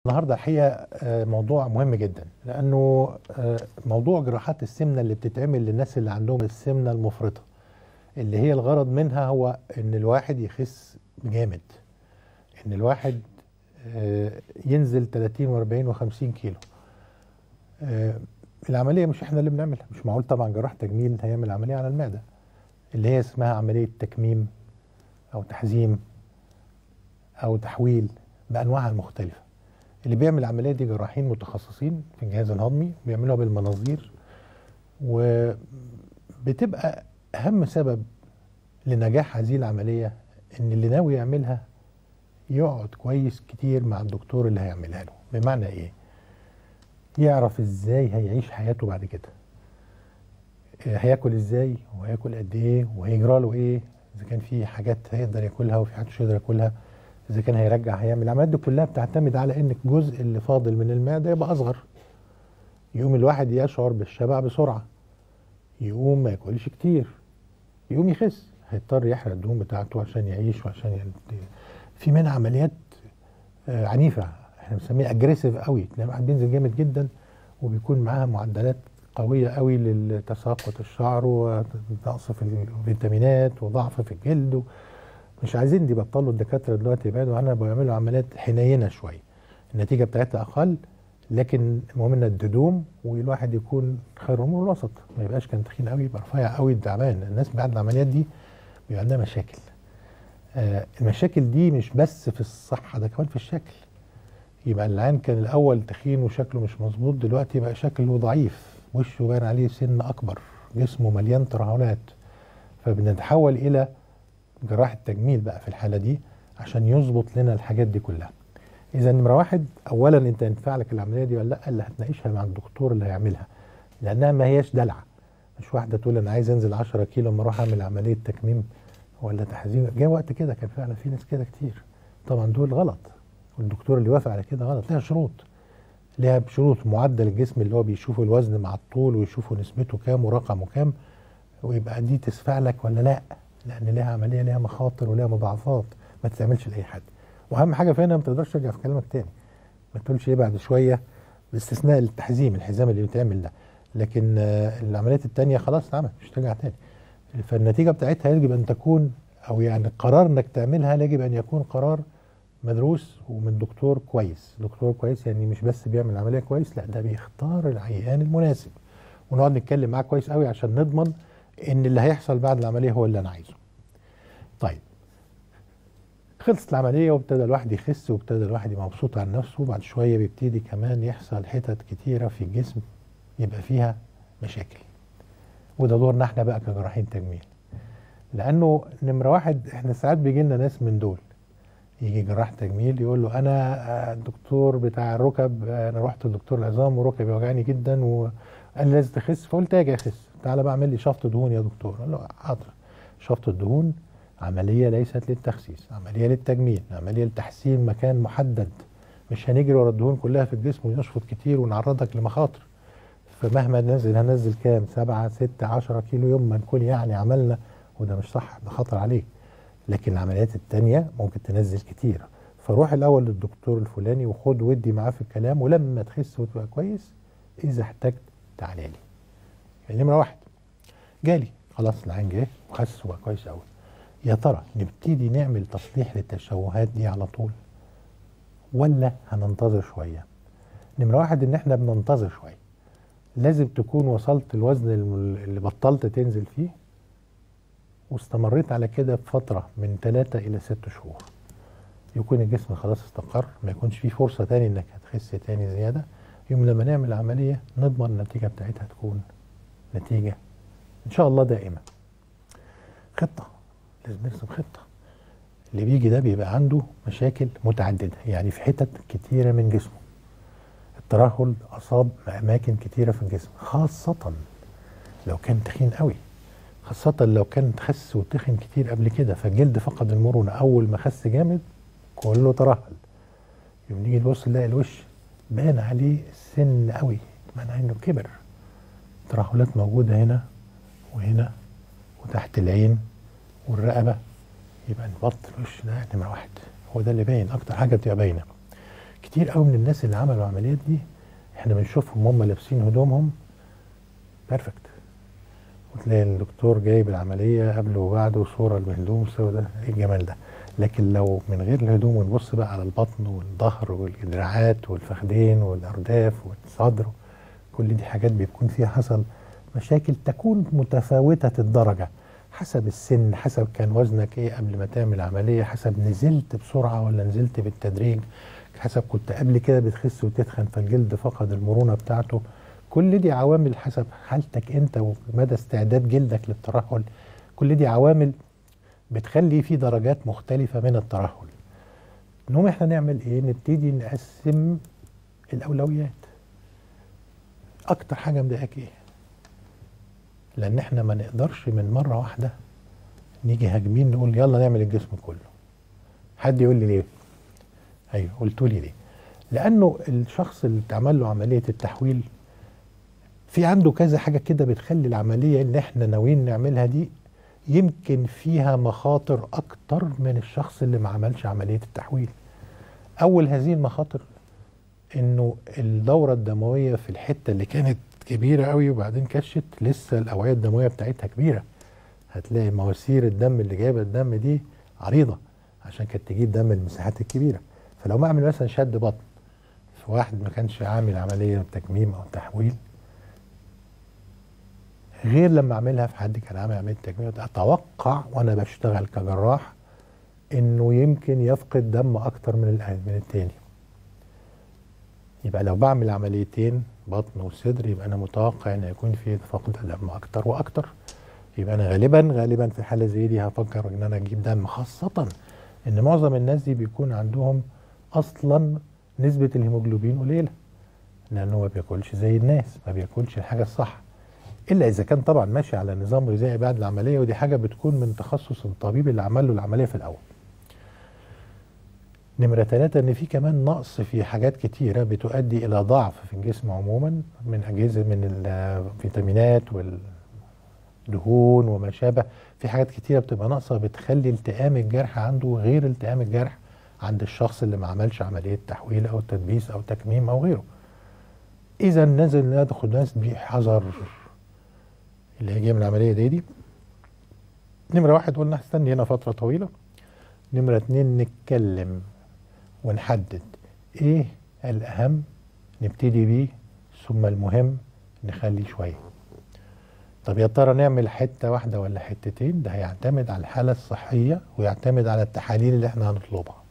النهارده الحقيقه آه، موضوع مهم جدا لانه آه، موضوع جراحات السمنه اللي بتتعمل للناس اللي عندهم السمنه المفرطه اللي هي الغرض منها هو ان الواحد يخس جامد ان الواحد آه، ينزل 30 و40 و50 كيلو آه، العمليه مش احنا اللي بنعملها مش معقول طبعا جراح تجميل هيعمل عمليه على المعده اللي هي اسمها عمليه تكميم او تحزيم او تحويل بانواعها المختلفه اللي بيعمل العمليه دي جراحين متخصصين في الجهاز الهضمي بيعملوها بالمناظير وبتبقى اهم سبب لنجاح هذه العمليه ان اللي ناوي يعملها يقعد كويس كتير مع الدكتور اللي هيعملها له بمعنى ايه يعرف ازاي هيعيش حياته بعد كده آه، هياكل ازاي وهياكل قد ايه وهيجرى له ايه اذا كان في حاجات هيقدر ياكلها وفي حاجات مش هيقدر ياكلها اذا كان هيرجع هيعمل العمليات دي كلها بتعتمد على ان الجزء اللي فاضل من المعده يبقى اصغر يقوم الواحد يشعر بالشبع بسرعه يقوم ما ياكلش كتير يقوم يخس هيضطر يحرق الدهون بتاعته عشان يعيش وعشان ي... في منها عمليات آه، عنيفه احنا بنسميها اجريسيف قوي تلاقي الواحد بينزل جامد جدا وبيكون معاها معدلات قويه قوي لتساقط الشعر ونقص في الفيتامينات وضعف في الجلد مش عايزين دي بطلوا الدكاتره دلوقتي يبعدوا عنها بيعملوا عمليات حنينه شويه النتيجه بتاعتها اقل لكن المهم انها تدوم والواحد يكون خير الامور الوسط ما يبقاش كان تخين قوي يبقى رفيع قوي تعبان الناس بعد العمليات دي بيبقى عندها مشاكل آه المشاكل دي مش بس في الصحه ده كمان في الشكل يبقى العين كان الاول تخين وشكله مش مظبوط دلوقتي بقى شكله ضعيف وشه باين عليه سن اكبر جسمه مليان ترهلات فبنتحول الى جراح التجميل بقى في الحاله دي عشان يظبط لنا الحاجات دي كلها اذا نمره واحد اولا انت ينفع لك العمليه دي ولا لا اللي هتناقشها مع الدكتور اللي هيعملها لانها ما هياش دلعه مش واحده تقول انا عايز انزل 10 كيلو اما اروح اعمل عمليه تكميم ولا تحزيم جه وقت كده كان فعلا في ناس كده كتير طبعا دول غلط والدكتور اللي وافق على كده غلط ليها شروط ليها شروط معدل الجسم اللي هو بيشوفه الوزن مع الطول ويشوفوا نسبته كام ورقمه كام ويبقى دي تسفع لك ولا لا لان ليها عمليه ليها مخاطر وليها مضاعفات ما تتعملش لاي حد واهم حاجه فينا ما تقدرش ترجع في كلامك تاني ما تقولش ايه بعد شويه باستثناء التحزيم الحزام اللي بيتعمل ده لكن آه، العمليات التانية خلاص اتعمل مش ترجع تاني فالنتيجه بتاعتها يجب ان تكون او يعني قرار انك تعملها يجب ان يكون قرار مدروس ومن دكتور كويس دكتور كويس يعني مش بس بيعمل عمليه كويس لا ده بيختار العيان المناسب ونقعد نتكلم معاه كويس قوي عشان نضمن ان اللي هيحصل بعد العمليه هو اللي انا عايزه طيب خلصت العمليه وابتدى الواحد يخس وابتدى الواحد يبقى مبسوط عن نفسه وبعد شويه بيبتدي كمان يحصل حتت كتيره في الجسم يبقى فيها مشاكل وده دورنا احنا بقى كجراحين تجميل لانه نمره واحد احنا ساعات بيجي لنا ناس من دول يجي جراح تجميل يقول له انا آه، الدكتور بتاع الركب آه، انا رحت لدكتور العظام وركبي وجعني جدا وقال لي لازم تخس فقلت اجي اخس تعالى بقى اعمل لي شفط دهون يا دكتور قال له حاضر شفط الدهون عمليه ليست للتخسيس عمليه للتجميل عمليه لتحسين مكان محدد مش هنجري ورا الدهون كلها في الجسم ونشفط كتير ونعرضك لمخاطر فمهما ننزل هننزل كام سبعة ستة عشرة كيلو يوم ما نكون يعني عملنا وده مش صح ده خطر عليك لكن العمليات التانية ممكن تنزل كتير فروح الاول للدكتور الفلاني وخد ودي معاه في الكلام ولما تخس وتبقى كويس اذا احتجت تعالى لي يعني نمره واحد جالي خلاص العين جه وخس وبقى كويس قوي يا ترى نبتدي نعمل تصليح للتشوهات دي على طول ولا هننتظر شويه نمره واحد ان احنا بننتظر شويه لازم تكون وصلت الوزن الم- اللي بطلت تنزل فيه واستمريت على كده بفتره من ثلاثة الى ست شهور يكون الجسم خلاص استقر ما يكونش فيه فرصه تاني انك هتخس تاني زياده يوم لما نعمل عمليه نضمن النتيجه بتاعتها تكون نتيجه ان شاء الله دائمه خطه لازم نرسم خطه اللي بيجي ده بيبقى عنده مشاكل متعدده يعني في حتت كتيره من جسمه الترهل اصاب اماكن كتيره في الجسم خاصه لو كان تخين قوي خاصة لو كان خس وتخن كتير قبل كده فالجلد فقد المرونة أول ما خس جامد كله ترهل يوم نيجي نبص نلاقي الوش بان عليه سن قوي معناه انه كبر ترهلات موجودة هنا وهنا وتحت العين والرقبة يبقى نبط الوش ده نمرة واحد هو ده اللي باين أكتر حاجة بتبقى باينة كتير قوي من الناس اللي عملوا العمليات دي احنا بنشوفهم هم لابسين هدومهم بيرفكت وتلاقي الدكتور جايب العمليه قبله وبعده صوره الهدوم ده ايه الجمال ده لكن لو من غير الهدوم ونبص بقى على البطن والظهر والدراعات والفخذين والارداف والصدر كل دي حاجات بيكون فيها حصل مشاكل تكون متفاوتة الدرجة حسب السن حسب كان وزنك ايه قبل ما تعمل عملية حسب نزلت بسرعة ولا نزلت بالتدريج حسب كنت قبل كده بتخس وتتخن فالجلد فقد المرونة بتاعته كل دي عوامل حسب حالتك انت ومدى استعداد جلدك للترهل كل دي عوامل بتخلي في درجات مختلفة من الترهل نقوم احنا نعمل ايه نبتدي نقسم الاولويات اكتر حاجة مضايقاك ايه لان احنا ما نقدرش من مرة واحدة نيجي هاجمين نقول يلا نعمل الجسم كله حد يقول لي ليه ايوه قلتوا لي ليه لانه الشخص اللي اتعمل له عمليه التحويل في عنده كذا حاجه كده بتخلي العمليه اللي احنا ناويين نعملها دي يمكن فيها مخاطر اكتر من الشخص اللي ما عملش عمليه التحويل اول هذه المخاطر انه الدوره الدمويه في الحته اللي كانت كبيره قوي وبعدين كشت لسه الاوعيه الدمويه بتاعتها كبيره هتلاقي مواسير الدم اللي جايبه الدم دي عريضه عشان كانت تجيب دم المساحات الكبيره فلو ما اعمل مثلا شد بطن في واحد ما كانش عامل عمليه تكميم او تحويل غير لما اعملها في حد كان عامل عمليه تكميم اتوقع وانا بشتغل كجراح انه يمكن يفقد دم اكتر من من التاني يبقى لو بعمل عمليتين بطن وصدر يبقى انا متوقع ان يكون في فقد دم اكتر واكتر يبقى انا غالبا غالبا في حاله زي دي هفكر ان انا اجيب دم خاصه ان معظم الناس دي بيكون عندهم اصلا نسبه الهيموجلوبين قليله لانه ما بياكلش زي الناس ما بياكلش الحاجه الصح الا اذا كان طبعا ماشي على نظام غذائي بعد العمليه ودي حاجه بتكون من تخصص الطبيب اللي عمل له العمليه في الاول نمرة ثلاثة إن في كمان نقص في حاجات كتيرة بتؤدي إلى ضعف في الجسم عموما من أجهزة من الفيتامينات والدهون وما شابه في حاجات كتيرة بتبقى ناقصة بتخلي التئام الجرح عنده غير التئام الجرح عند الشخص اللي ما عملش عمليه تحويل او تدبيس او تكميم او غيره اذا نزل ندخل ناس بحذر اللي هي من العمليه دي دي نمره واحد قلنا هستني هنا فتره طويله نمره اتنين نتكلم ونحدد ايه الاهم نبتدي بيه ثم المهم نخلي شويه طب يا ترى نعمل حته واحده ولا حتتين ده هيعتمد على الحاله الصحيه ويعتمد على التحاليل اللي احنا هنطلبها